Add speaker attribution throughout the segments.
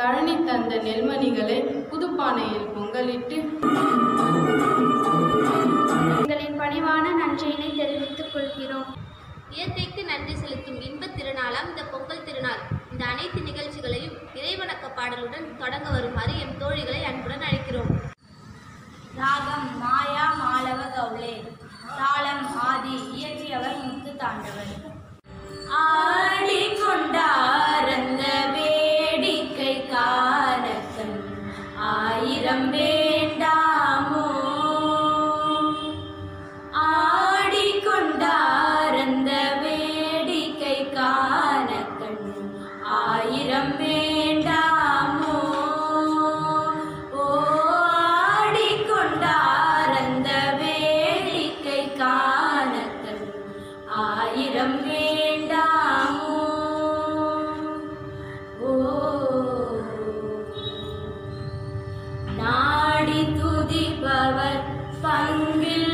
Speaker 1: கழனி தந்த நெல்மணிகளை புதுப்பானையில் பொங்கலிட்டு
Speaker 2: எங்களின் பணிவான நன்றியினை தெரிவித்துக் கொள்கிறோம்
Speaker 3: இயற்கைக்கு நன்றி செலுத்தும் இன்பத் திருநாளாம் இந்த பொங்கல் திருநாள் இந்த அனைத்து நிகழ்ச்சிகளையும் இறைவணக்க பாடலுடன் தொடங்க வருமாறு எம் தோழிகளை அன்புடன் அழைக்கிறோம்
Speaker 2: ராகம் மாயா மாலவ கவுளே தாளம் ஆதி இயற்றியவர் முத்து தாண்டவர் ஆடிக்கொண்டாரந்த வேடிக்கை காலக்கண் ஆயிரம் வேண்டாமோ ஆடிக்கொண்டாரந்த வேடிக்கை காலக்கண் ஆயிரம் வேண்டாமோ ஓ ஆடிக்கொண்டாரந்த வேடிக்கை காலக்கண் ஆயிரம் வேண்டாமோ ஓ நாடி துதிப்பவர் பங்கில்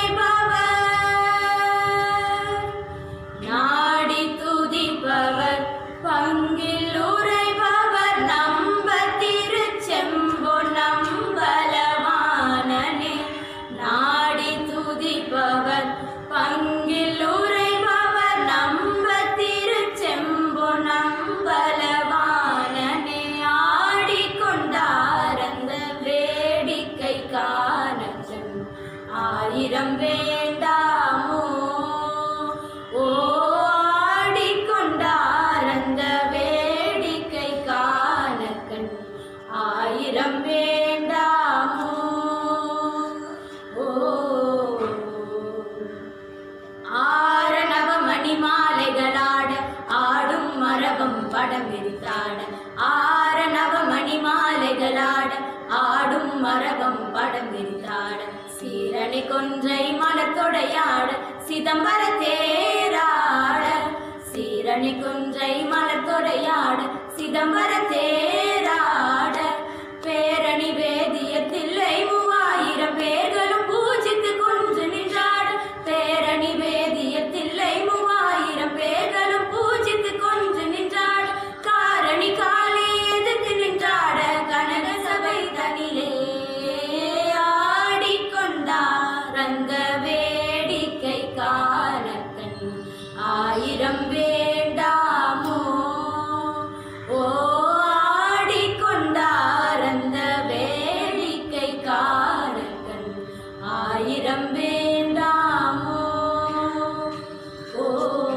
Speaker 2: உரைபவர் நாடி துதிப்பவர் பங்கில் உரைபவர் நம்ப திருச்செம்போ நம்பலவானனே நாடி துதிப்பவர் பங்கில் உரைபவர் நம்ப திருச்செம்போ நம்பலவானனே ஆடிக்கொண்டாரந்த வேடிக்கை காணச்சம் ஆயிரம் வேண்டாமோ ஓ ஆடிக்கொண்டாரந்த வேடிக்கை காணக்கண் ஆயிரம் வேண்டாமோ ஓ ஆரணவ மணிமாலைகளாட ஆடும் மரபம் படம் விரித்தாட ஆரணவ மணிமாலைகளாட ஆடும் மரபம் படம் விரித்தாட சீரணி கொன்றை மலத்தொடையாட சிதம்பர தேராட சீரணி கொன்றை மலத்தொடையாட சிதம்பர தேராட பேரணி வேதியத்தில்லை மூவாயிரம் பேர்களும் பூஜித்து கொன்று நின்றாட பேரணி வேதியத்தில்லை மூவாயிரம் பேர்களும் பூஜித்து கொன்று நின்றாட காரணி காளி எதிர்த்து நின்றாட கனக சபை தனிலே ஆடிக்கொண்டார் அந்த வேடிக்கை காணக்கண் ஆயிரம் வேண்டாமோ ஓ ஆடிக்கொண்டார் அந்த வேடிக்கை காணக்கண் ஆயிரம் வேண்டாமோ ஓ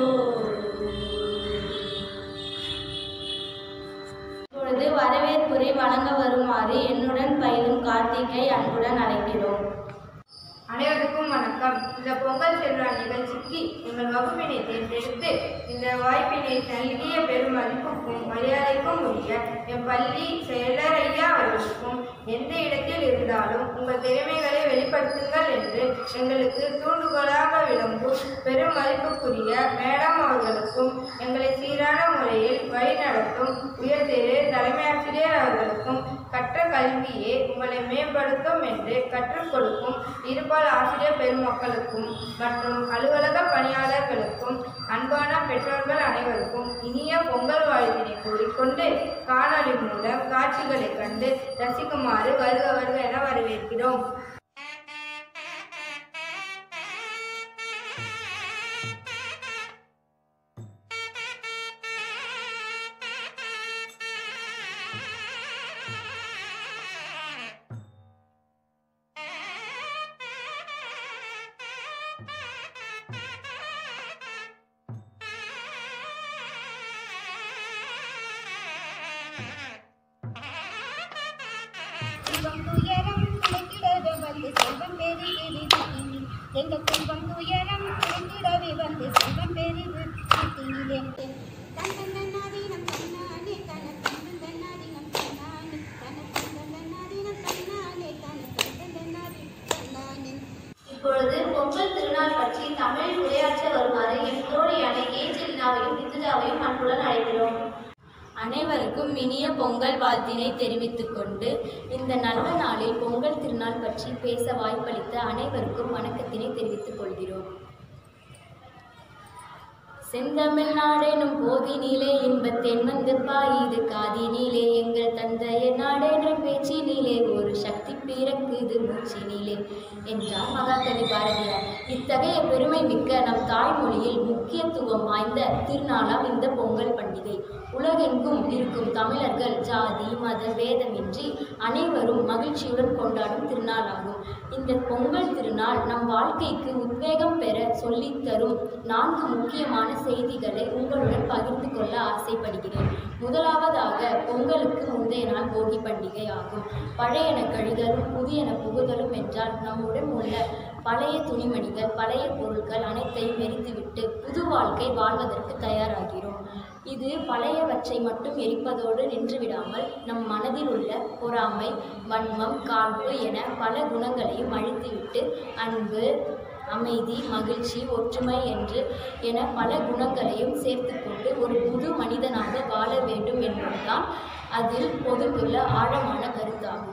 Speaker 2: இப்பொழுது வரவேற்புரை வழங்க வருமாறு என்னுடன் பயிலும் கார்த்திகை அன்புடன் அழைக்கிறோம்
Speaker 4: அனைவருக்கும் வணக்கம் இந்த பொங்கல் செல்வா நிகழ்ச்சிக்கு எங்கள் வகுப்பினை தேர்ந்தெடுத்து இந்த வாய்ப்பினை நல்கிய பெரும் மதிப்புக்கும் மரியாதைக்கும் உரிய என் பள்ளி செயலர் ஐயா அவர்களுக்கும் எந்த இடத்தில் இருந்தாலும் உங்கள் திறமைகளை வெளிப்படுத்துங்கள் என்று எங்களுக்கு தூண்டுகோலாக விளங்கும் பெரும் மதிப்புக்குரிய மேடம் அவர்களுக்கும் எங்களை சீரான முறையில் வழிநடத்தும் உயர்திரு தலைமையாசிரியர் அவர்களுக்கும் கற்ற கல்வியே உங்களை மேம்படுத்தும் என்று கற்றுக் கொடுக்கும் இருபால் ஆசிரியர் பெருமக்களுக்கும் மற்றும் அலுவலக பணியாளர்களுக்கும் அன்பான பெற்றோர்கள் அனைவருக்கும் இனிய பொங்கல் வாழ்த்தினை கூறிக்கொண்டு காணொளி மூலம் காட்சிகளை கண்டு ரசிக்குமாறு வருக வருக என வரவேற்கிறோம்
Speaker 5: செல்வம் துயரம் குலைத்திடவே வந்து செல்வம் பெருகிடு திட்டினில் எங்கள் செல்வம் துயரம் குலைத்திடவே வந்து செல்வம் பெருகு திட்டினிலே தந்தன் தன்னாதீனம் தன்னானே தன தந்தன் தன்னாதீனம் தன்னானே தன தந்தன் தன்னாதீனம் தன்னானே தன தந்தன் தன்னாதீனம் தன்னானே
Speaker 3: இப்பொழுது பொங்கல் திருநாள் பற்றி தமிழில் உரையாற்ற வருமாறு எம் தோழியான ஏஞ்சலினாவையும் இந்துஜாவையும் அன்புடன் அழைக்கிறோம்
Speaker 2: அனைவருக்கும் இனிய பொங்கல் வாழ்த்தினை தெரிவித்துக் கொண்டு இந்த நல்ல நாளில் பொங்கல் திருநாள் பற்றி பேச வாய்ப்பளித்த அனைவருக்கும் வணக்கத்தினை தெரிவித்துக் கொள்கிறோம் செந்தமிழ் நாடெனும் போதினிலே இன்பத்தேன் வந்து பாயுது காதினிலே எங்கள் தந்தைய நாடென்ற பேச்சினிலே ஒரு சக்தி பிறக்குது மூச்சினிலே என்றார் மகாகவி பாரதியார் இத்தகைய பெருமை மிக்க நம் தாய்மொழியில் முக்கியத்துவம் வாய்ந்த திருநாளாம் இந்த பொங்கல் பண்டிகை உலகெங்கும் இருக்கும் தமிழர்கள் ஜாதி மத பேதமின்றி அனைவரும் மகிழ்ச்சியுடன் கொண்டாடும் திருநாளாகும் இந்த பொங்கல் திருநாள் நம் வாழ்க்கைக்கு உத்வேகம் பெற சொல்லித் தரும் நான்கு முக்கியமான செய்திகளை உங்களுடன் பகிர்ந்து கொள்ள ஆசைப்படுகிறேன் முதலாவதாக பொங்கலுக்கு முந்தைய நாள் போகி பண்டிகை ஆகும் பழையன கழிதலும் புதியன புகுதலும் என்றால் நம்முடன் உள்ள பழைய துணிமணிகள் பழைய பொருட்கள் அனைத்தையும் எரித்துவிட்டு புது வாழ்க்கை வாழ்வதற்கு தயாராகிறோம் இது பழையவற்றை மட்டும் எரிப்பதோடு நின்றுவிடாமல் நம் மனதில் உள்ள பொறாமை வன்மம் காழ்ப்பு என பல குணங்களையும் அழித்துவிட்டு அன்பு அமைதி மகிழ்ச்சி ஒற்றுமை என்று என பல குணங்களையும் சேர்த்துக்கொண்டு ஒரு புது மனிதனாக வாழ வேண்டும் என்பதுதான் அதில் பொதுக்குள்ள ஆழமான கருத்தாகும்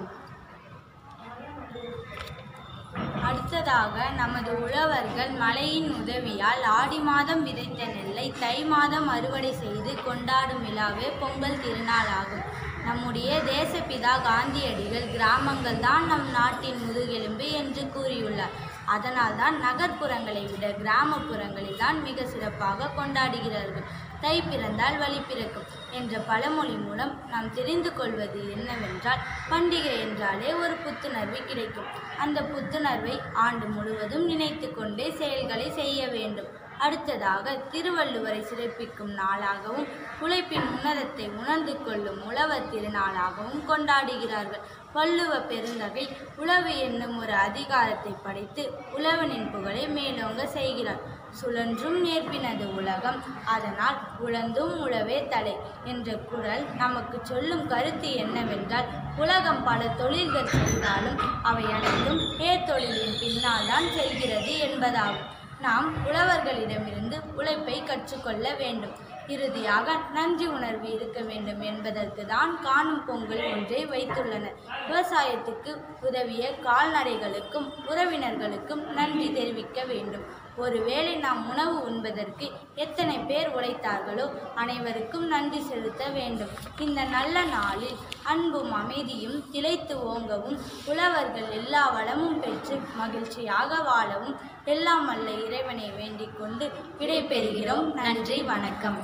Speaker 6: அடுத்ததாக நமது உழவர்கள் மழையின் உதவியால் ஆடி மாதம் விதைத்த நெல்லை தை மாதம் அறுவடை செய்து கொண்டாடும் விழாவே பொங்கல் திருநாளாகும் நம்முடைய தேசப்பிதா காந்தியடிகள் கிராமங்கள் தான் நம் நாட்டின் முதுகெலும்பு என்று கூறியுள்ளார் அதனால்தான் நகர்ப்புறங்களை விட கிராமப்புறங்களில் தான் மிக சிறப்பாக கொண்டாடுகிறார்கள் தை பிறந்தால் வழி பிறக்கும் என்ற பழமொழி மூலம் நாம் தெரிந்து கொள்வது என்னவென்றால் பண்டிகை என்றாலே ஒரு புத்துணர்வு கிடைக்கும் அந்த புத்துணர்வை ஆண்டு முழுவதும் நினைத்து கொண்டே செயல்களை செய்ய வேண்டும் அடுத்ததாக திருவள்ளுவரை சிறப்பிக்கும் நாளாகவும் உழைப்பின் உன்னதத்தை உணர்ந்து கொள்ளும் உழவர் திருநாளாகவும் கொண்டாடுகிறார்கள் வள்ளுவ பெருந்தகை உழவு என்னும் ஒரு அதிகாரத்தை படைத்து உழவனின் புகழை மேலோங்க செய்கிறார் சுழன்றும் நேர்ப்பினது உலகம் அதனால் உழந்தும் உழவே தலை என்ற குரல் நமக்கு சொல்லும் கருத்து என்னவென்றால் உலகம் பல தொழில்கள் செய்தாலும் அவை அனைத்தும் ஏத்தொழிலின் பின்னால் தான் செல்கிறது என்பதாகும் நாம் உழவர்களிடமிருந்து உழைப்பை கற்றுக்கொள்ள வேண்டும் இறுதியாக நன்றி உணர்வு இருக்க வேண்டும் என்பதற்கு தான் காணும் பொங்கல் ஒன்றை வைத்துள்ளனர் விவசாயத்துக்கு உதவிய கால்நடைகளுக்கும் உறவினர்களுக்கும் நன்றி தெரிவிக்க வேண்டும் ஒருவேளை நாம் உணவு உண்பதற்கு எத்தனை பேர் உழைத்தார்களோ அனைவருக்கும் நன்றி செலுத்த வேண்டும் இந்த நல்ல நாளில் அன்பும் அமைதியும் திளைத்து ஓங்கவும் உழவர்கள் எல்லா வளமும் பெற்று மகிழ்ச்சியாக வாழவும் எல்லாம் வல்ல இறைவனை வேண்டிக் கொண்டு விடைபெறுகிறோம் நன்றி வணக்கம்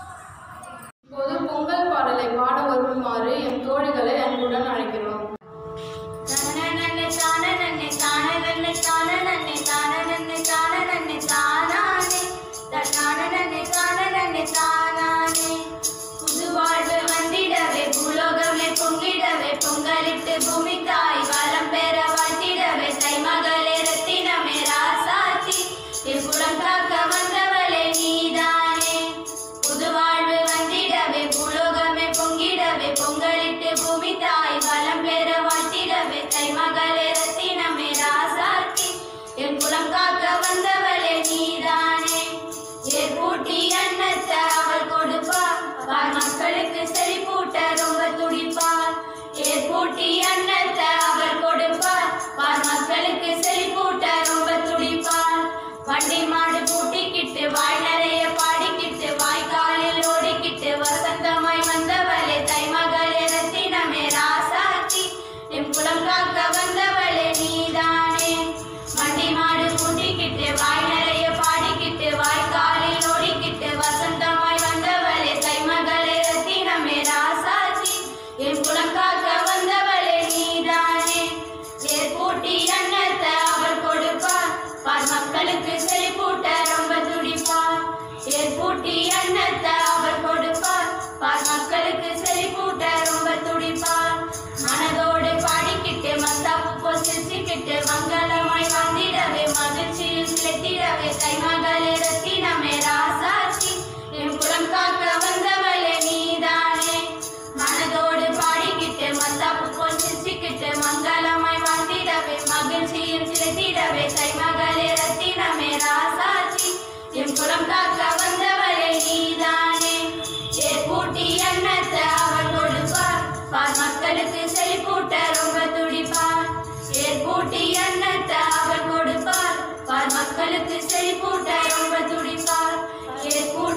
Speaker 1: இப்போது பொங்கல் பாடலை பாட வருமாறு என் தோழிகளை அன்புடன் அழைக்கிறோம்
Speaker 2: தானனன்னே தானனன்னே தானனன்னே தானனன்னே தானனன்னே தானனன்னே தானானே தன்னானனன்னே தானனன்னே தானானே புது வாழ்வு வந்திடவே பூலோகமே பொங்கிடவே பொங்கலிட்டு பூமி தாய் வரம் பெற வாழ்த்திடவே தை மகளே ரத்தினமே ராசாத்தி இப்புறம் காக்க வந்தவளே நீதானே புது வாழ்வு வந்திடவே பூலோகமே பொங்கிடவே பொங்கலிட்டு பூமி தாய் வளம் பெற வாழ்த்திடவே தை மகளே ரத்தினமே ராசாத்தி என் குலம் காக்க வந்தவளே நீதானே ஏற்பூட்டி அன்னத்தை அவள் கொடுப்பாள் பார் மக்களுக்கு செழிப்பூட்ட ரொம்ப துடிப்பாள் ஏற்பூட்டி அன்னத்தை அவள் கொடுப்பாள் பார் மக்களுக்கு செழிப்பூட்ட ரொம்ப துடிப்பாள் வண்டி மாடு பூட்டிக்கிட்டு வாய் நிறைய பாடிக்கிட்டு வாய்க்காலில் ஓடிக்கிட்டு வசந்தமாய் வந்தவளே தை மகளே ரத்தினமே ராசாத்தி என் குலம் காக்க வந்தவளே நீதானே வண்டி மாடு பூட்டிக்கிட்டு வாய் நிறைய பாடிக்கிட்டு வாய்க்காலில் ஓடிக்கிட்டு வசந்தமாய் வந்தவளே தை மகளே ரத்தினமே ராசாத்தி என் குலம் காக்க வந்தவளே நீதானே ஏற்பூட்டி அன்னத்தை அவள் கொடுப்பாள் பார் மக்களுக்கு செழிப்பூட்ட ரொம்ப துடிப்பாள் ஏற்பூட்டி அன்னத்தை அவள் கொடுப்பாள் பார் மக்களுக்கு செழிப்பூட்ட ரொம்ப துடிப்பாள் மனதோடு பாடிக்கிட்டு மத்தாப்பு போல் சிரிச்சுக்கிட்டு மங்களமாய் வாழ்ந்திடவே மகிழ்ச்சியில் சிலைத்திடவே கைமகளே ரத்தினமே ராசாச்சி என் குலம் காக்க வந்தவளே நீதானே மனதோடு பாடிக்கிட்டு மத்தாப்பு போல் சிரிச்சுக்கிட்டு மங்களமாய் வாழ்ந்திடவே மகிழ்ச்சியில் சிலைத்திடவே கைமகளே ரத்தினமே ராசாச்சி என் குலம் காக்க வந்தவளே நீதானே ஏற்பூட்டி அன்னத்தை அவள் கொடுப்பார் பார் மக்களுக்கு செழிப்பூட்ட ரொம்ப துடிப்பார் ஏற்பூட்டி அன்னத்தை அவள் கொடுப்பார் பார் மக்களுக்கு செழிப்பூட்ட ரொம்ப துடிப்பார் ஏற்பூட்டி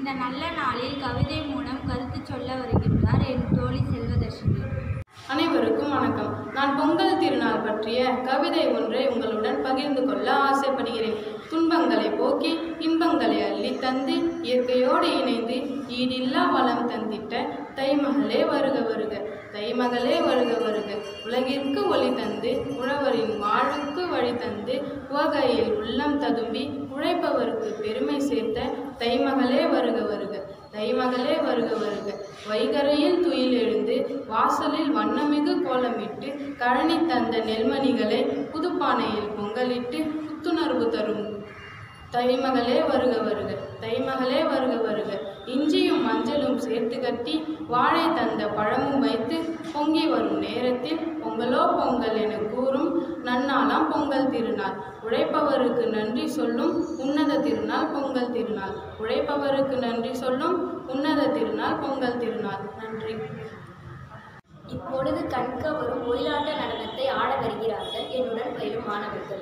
Speaker 6: இந்த நல்ல நாளில் கவிதை மூலம் கருத்து சொல்ல வருகின்றார் என் தோழி செல்வதர்ஷினி
Speaker 1: அனைவருக்கும் வணக்கம் நான் பொங்கல் திருநாள் பற்றிய கவிதை ஒன்றை உங்களுடன் பகிர்ந்து கொள்ள ஆசைப்படுகிறேன் துன்பங்களை போக்கி இன்பங்களை அள்ளி தந்து இயற்கையோடு இணைந்து ஈடில்லா வளம் தந்திட்ட தைமகளே வருக வருக தைமகளே வருக வருக உலகிற்கு ஒளி தந்து உழவரின் வாழ்வுக்கு வழி தந்து உவகையில் உள்ளம் ததும்பி உழைப்பவருக்கு பெருமை சேர்த்த தைமகளே வருக வருக தைமகளே வருக வருக வைகரையில் துயில் எழுந்து வாசலில் வண்ணமிகு கோலமிட்டு கழனி தந்த நெல்மணிகளை புதுப்பானையில் பொங்கலிட்டு புத்துணர்வு தரும் தைமகளே வருக வருக தைமகளே வருக வருக இஞ்சியும் மஞ்சளும் சேர்த்து கட்டி வாழை தந்த பழமும் வைத்து பொங்கி வரும் நேரத்தில் பொங்கலோ பொங்கல் என கூறும் நன்னாளாம் பொங்கல் திருநாள் உழைப்பவருக்கு நன்றி சொல்லும் உன்னத திருநாள் பொங்கல் திருநாள் உழைப்பவருக்கு நன்றி சொல்லும் உன்னத திருநாள் பொங்கல் திருநாள் நன்றி
Speaker 2: இப்பொழுது கண்கவரும் ஒயிலாட்ட நடனத்தை ஆட வருகிறார்கள் என்னுடன் பயிலும் மாணவர்கள்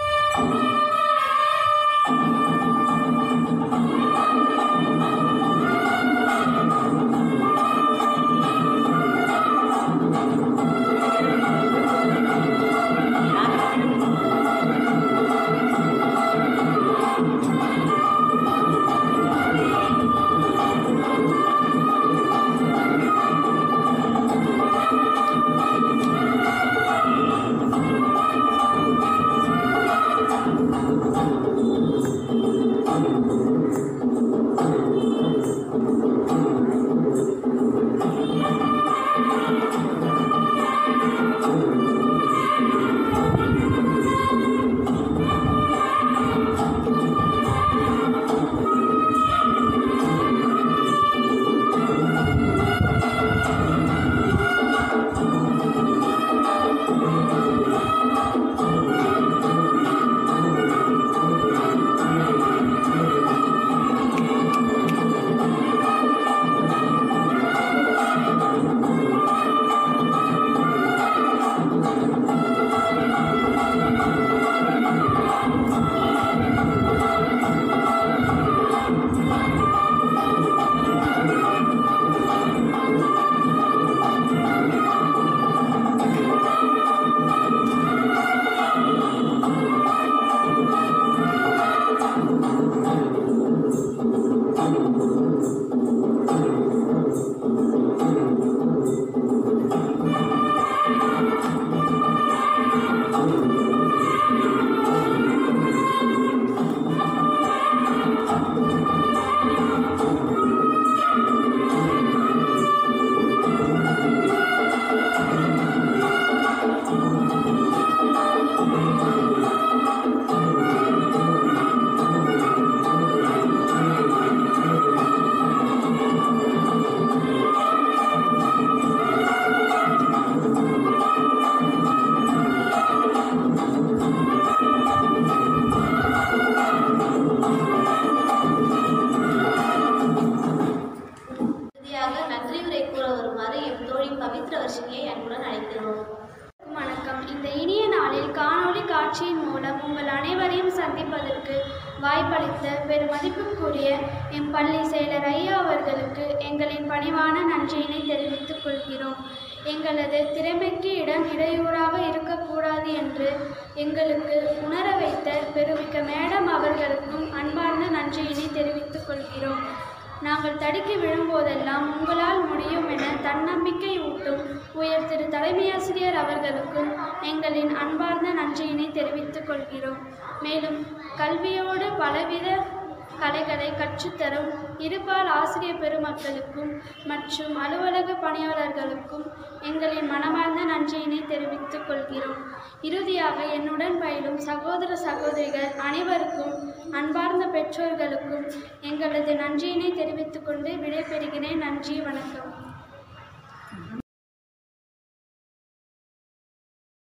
Speaker 3: இறுதியாக நன்றியுரை கூற வருமாறு எம் தோழி பவித்ர வர்ஷினியை அன்புடன் அழைக்கிறோம்
Speaker 7: வணக்கம் இந்த இனிய நாளில் காணொளி காட்சியின் மூலம் உங்கள் அனைவரையும் சந்திப்பதற்கு வாய்ப்பளித்த பெருமதிப்புக்குரிய எம் பள்ளி செயலர் ஐயா அவர்களுக்கு எங்களின் பணிவான நன்றியினை தெரிவித்துக் கொள்கிறோம் எங்களது திறமைக்கு இடம் இடையூறாக இருக்கக்கூடாது என்று எங்களுக்கு உணர வைத்த பெருமிக்க மேடம் அவர்களுக்கும் அன்பார்ந்த நன்றியினை தெரிவித்துக் கொள்கிறோம் நாங்கள் தடுக்கி விழும்போதெல்லாம் உங்களால் முடியும் என தன்னம்பிக்கை ஊட்டும் உயர் திரு தலைமையாசிரியர் அவர்களுக்கும் எங்களின் அன்பார்ந்த நன்றியினை தெரிவித்துக் கொள்கிறோம் மேலும் கல்வியோடு பலவித கலைகளை கற்றுத்தரும் இருபால் ஆசிரியர் பெருமக்களுக்கும் மற்றும் அலுவலக பணியாளர்களுக்கும் எங்களின் மனமார்ந்த நன்றியினை தெரிவித்துக் கொள்கிறோம் இறுதியாக என்னுடன் பயிலும் சகோதர சகோதரிகள் அனைவருக்கும் அன்பார்ந்த பெற்றோர்களுக்கும் எங்களது நன்றியினை தெரிவித்துக் கொண்டு விடைபெறுகிறேன் நன்றி வணக்கம்